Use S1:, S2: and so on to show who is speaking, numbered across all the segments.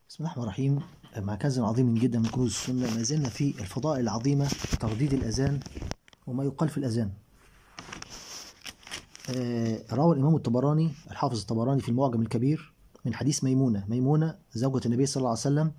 S1: بسم الله الرحمن الرحيم مع كنز عظيم جدا من كنوز السنة ما زلنا في الفضائل العظيمة ترديد الأذان وما يقال في الأذان آه، روى الإمام الطبراني الحافظ الطبراني في المعجم الكبير من حديث ميمونة ميمونة زوجة النبي صلى الله عليه وسلم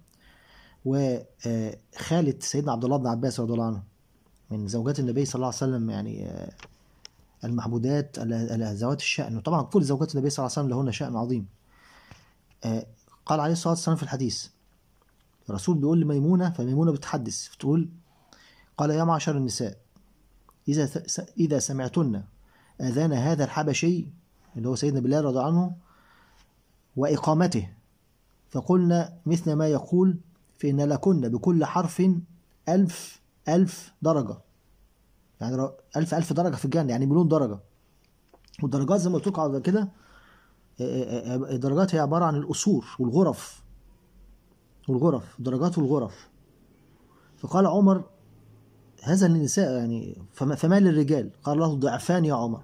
S1: وخالة سيدنا عبد الله بن عباس رضي الله عنه من زوجات النبي صلى الله عليه وسلم يعني آه، المحبودات ال- ذوات الشأن وطبعا كل زوجات النبي صلى الله عليه وسلم لهن شأن عظيم آه، قال عليه الصلاة والسلام في الحديث الرسول بيقول لميمونة فميمونة بتحدث بتقول قال يا معشر النساء إذا س- إذا سمعتن أذان هذا الحبشي اللي هو سيدنا بلال رضي الله عنه وإقامته فقلنا مثل ما يقول فإن لكن بكل حرف ألف ألف درجة يعني ر- ألف ألف درجة في الجنة يعني مليون درجة والدرجات زي ما قلت لكم على كده آه، آه، آه، الدرجات هي عبارة عن القصور والغرف والغرف درجات والغرف فقال عمر هذا للنساء يعني فما, فما للرجال قال له ضعفان يا عمر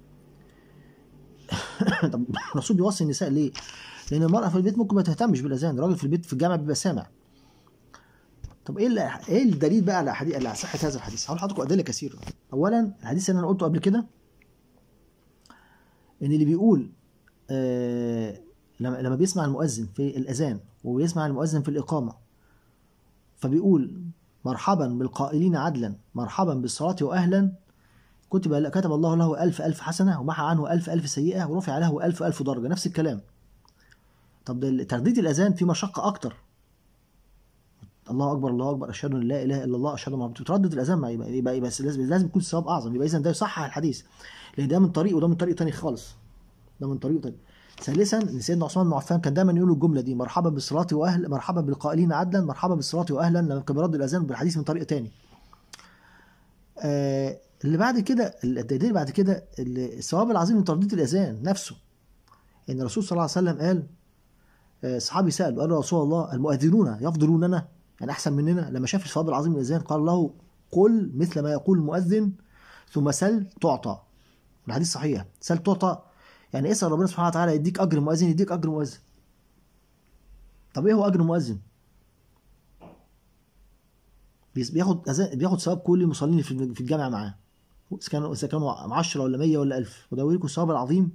S1: طب الرسول بيوصي النساء ليه؟ لأن المرأة في البيت ممكن ما تهتمش بالأذان، الراجل في البيت في الجامع بيبقى سامع. طب ايه ال- ايه الدليل بقى على حديث على صحة هذا الحديث؟ هقول لحضراتكم أدلة كثيرة. أولا الحديث اللي أنا قلته قبل كده إن اللي بيقول آه لما لما بيسمع المؤذن في الأذان وبيسمع المؤذن في الإقامة فبيقول مرحبا بالقائلين عدلا مرحبا بالصلاة وأهلا كتب كتب الله له ألف ألف حسنة ومحى عنه ألف ألف سيئة ورفع له ألف ألف درجة نفس الكلام طب ده ترديد الأذان فيه مشقة أكتر الله أكبر الله أكبر أشهد أن لا إله إلا الله أشهد أن محمد تردد الأذان ما يبقى, يبقى, يبقى بس لازم لازم يكون الثواب أعظم يبقى إذا ده يصحح الحديث لأن ده من طريق وده من طريق تاني خالص ده من طريق تاني ثالثا ان سيدنا عثمان بن عفان كان دايما يقول الجمله دي مرحبا بالصلاه واهل مرحبا بالقائلين عدلا مرحبا بالصلاه واهلا لما كان بيرد الاذان بالحديث من طريق تاني آه اللي بعد كده الدليل اللي بعد كده اللي- الثواب العظيم من ترديد الاذان نفسه ان الرسول صلى الله عليه وسلم قال آه، صحابي سالوا قالوا يا رسول الله المؤذنون يفضلوننا يعني احسن مننا لما شاف الثواب العظيم من الاذان قال له قل مثل ما يقول المؤذن ثم سل تعطى الحديث صحيح سل تعطى يعني اسال ربنا سبحانه وتعالى يديك اجر مؤذن يديك اجر مؤذن طب ايه هو اجر مؤذن بيس- بياخد أذان- بياخد ثواب كل المصلين في في الجامع معاه اذا كانوا اذا كانوا 10 ولا 100 ولا 1000 وده يوريكم الثواب العظيم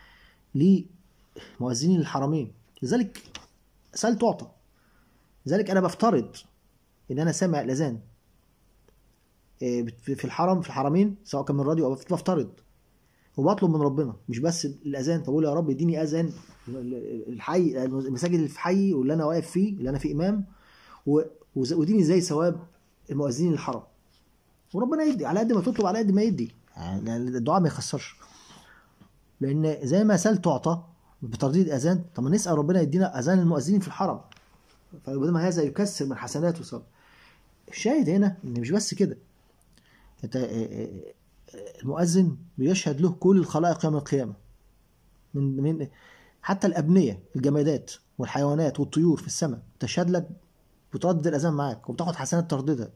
S1: لمؤذنين الحرمين لذلك سال تعطى لذلك انا بفترض ان انا سامع الاذان إيه، في في الحرم في الحرمين سواء كان من راديو او بفترض وبطلب من ربنا مش بس الاذان فبقول يا رب اديني اذان الحي المساجد اللي في حي واللي انا واقف فيه اللي انا فيه امام و- وز- واديني زي ثواب المؤذنين الحرم وربنا يدي على قد ما تطلب على قد ما يدي يعني الدعاء ما يخسرش لان زي ما سال تعطى بترديد اذان طب ما نسال ربنا يدينا اذان المؤذنين في الحرم فبما هذا يكسر من حسناته وصبر الشاهد هنا ان مش بس كده انت آه، آه، آه، المؤذن بيشهد له كل الخلائق يوم القيامه من من حتى الابنيه الجمادات والحيوانات والطيور في السماء تشهد لك بتردد الاذان معاك وبتاخد حسنات ترددها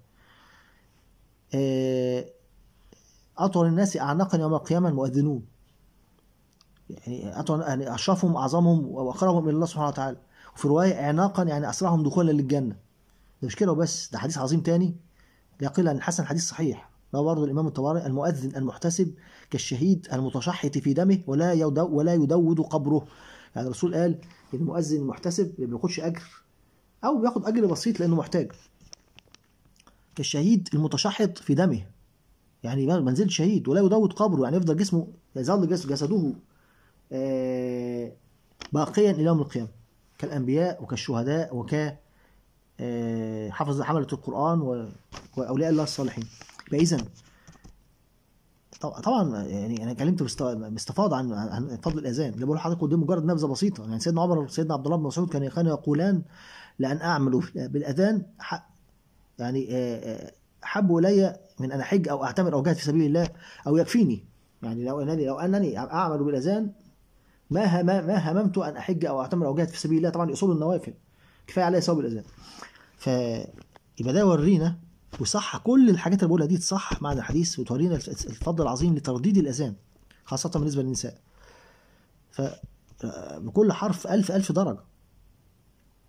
S1: آه، اطول الناس اعناقا يوم القيامه المؤذنون يعني اطول يعني اشرفهم اعظمهم واقربهم الى الله سبحانه وتعالى وفي روايه اعناقا يعني اسرعهم دخولا للجنه ده مش كده وبس ده حديث عظيم تاني لا يقل عن الحسن حديث صحيح ده برضه الامام الطبراني المؤذن المحتسب كالشهيد المتشحط في دمه ولا يدو ولا يدود قبره يعني الرسول قال ان المؤذن المحتسب ما بياخدش اجر او بياخد اجر بسيط لانه محتاج كالشهيد المتشحط في دمه يعني ما نزلش شهيد ولا يدود قبره يعني يفضل جسمه يظل جسد جسده آه، باقيا الى يوم القيامه كالانبياء وكالشهداء وك آه، حفظ حملة القرآن و- وأولياء الله الصالحين فإذا طب- طبعا يعني انا اتكلمت باست- باستفاضه عن عن فضل الاذان اللي بقول لحضرتك دي مجرد نبذه بسيطه يعني سيدنا عمر وسيدنا عبد الله بن مسعود كانوا كانوا يقولان لان اعمل بالاذان ح- يعني آه، آه، احب الي من ان احج او اعتمر او اجاهد في سبيل الله او يكفيني يعني لو انني لو انني اعمل بالاذان ما هم ما هممت ان احج او اعتمر او اجاهد في سبيل الله طبعا اصول النوافل كفايه عليا ثواب الاذان فيبقى ده يورينا وصح كل الحاجات اللي بقولها دي تصح معنى الحديث وتورينا الفضل العظيم لترديد الاذان خاصه بالنسبه للنساء ف بكل حرف ألف ألف درجة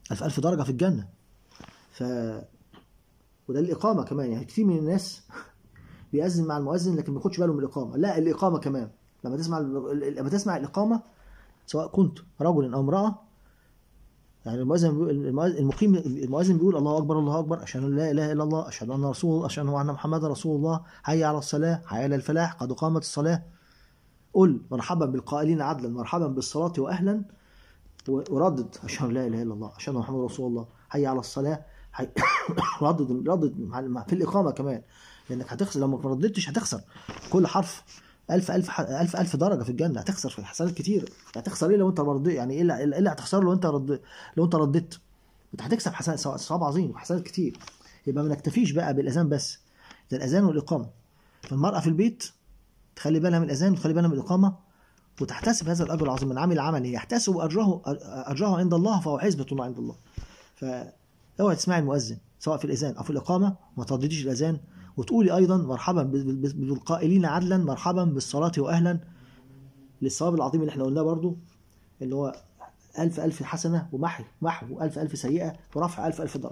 S1: ألف ألف درجة في الجنة ف وده الإقامة كمان يعني كتير من الناس بيأذن مع المؤذن لكن ما بياخدش باله من الإقامة لا الإقامة كمان لما تسمع لما تسمع الإقامة سواء كنت رجل أو امرأة يعني المؤذن بيقول- المؤذن- المقيم المؤذن بيقول الله أكبر الله أكبر أشهد أن لا إله إلا الله أشهد أن رسول أشهد أن محمد رسول الله حي على الصلاة حي على الفلاح قد قامت الصلاة قل مرحبا بالقائلين عدلا مرحبا بالصلاة وأهلا وردد أشهد أن لا إله إلا الله أشهد أن محمد رسول الله حي على الصلاة حي ردد ردد مع- مع- في الإقامة كمان لأنك هتخسر لو ما رددتش هتخسر كل حرف ألف ألف ح- ألف ألف درجة في الجنة هتخسر في حسنات كتير هتخسر إيه لو أنت رديت يعني إيه اللي إيه اللي هتخسره لو أنت رد لو أنت رديت أنت هتكسب حسنات ثواب عظيم وحسنات كتير يبقى ما نكتفيش بقى بالأذان بس ده الأذان والإقامة فالمرأة في البيت تخلي بالها من الأذان وتخلي بالها من الإقامة وتحتسب هذا الأجر العظيم من عمل عمل يحتسب أجره أجره عند الله فهو حسبة عند الله فاوعي تسمعي المؤذن سواء في الأذان أو في الإقامة ما تردديش الأذان وتقولي أيضا مرحبا بال- بال- بالقائلين عدلا مرحبا بالصلاة وأهلا للثواب العظيم اللي احنا قلناه برضو اللي هو ألف ألف حسنة ومحو محو ألف ألف سيئة ورفع ألف ألف درجة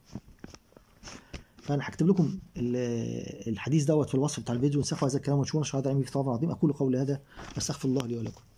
S1: فأنا هكتب لكم ال- الحديث دوت في الوصف بتاع الفيديو انسخوا هذا الكلام وتشوفون شهادة علمي في ثواب عظيم أقول قولي هذا أستغفر الله لي ولكم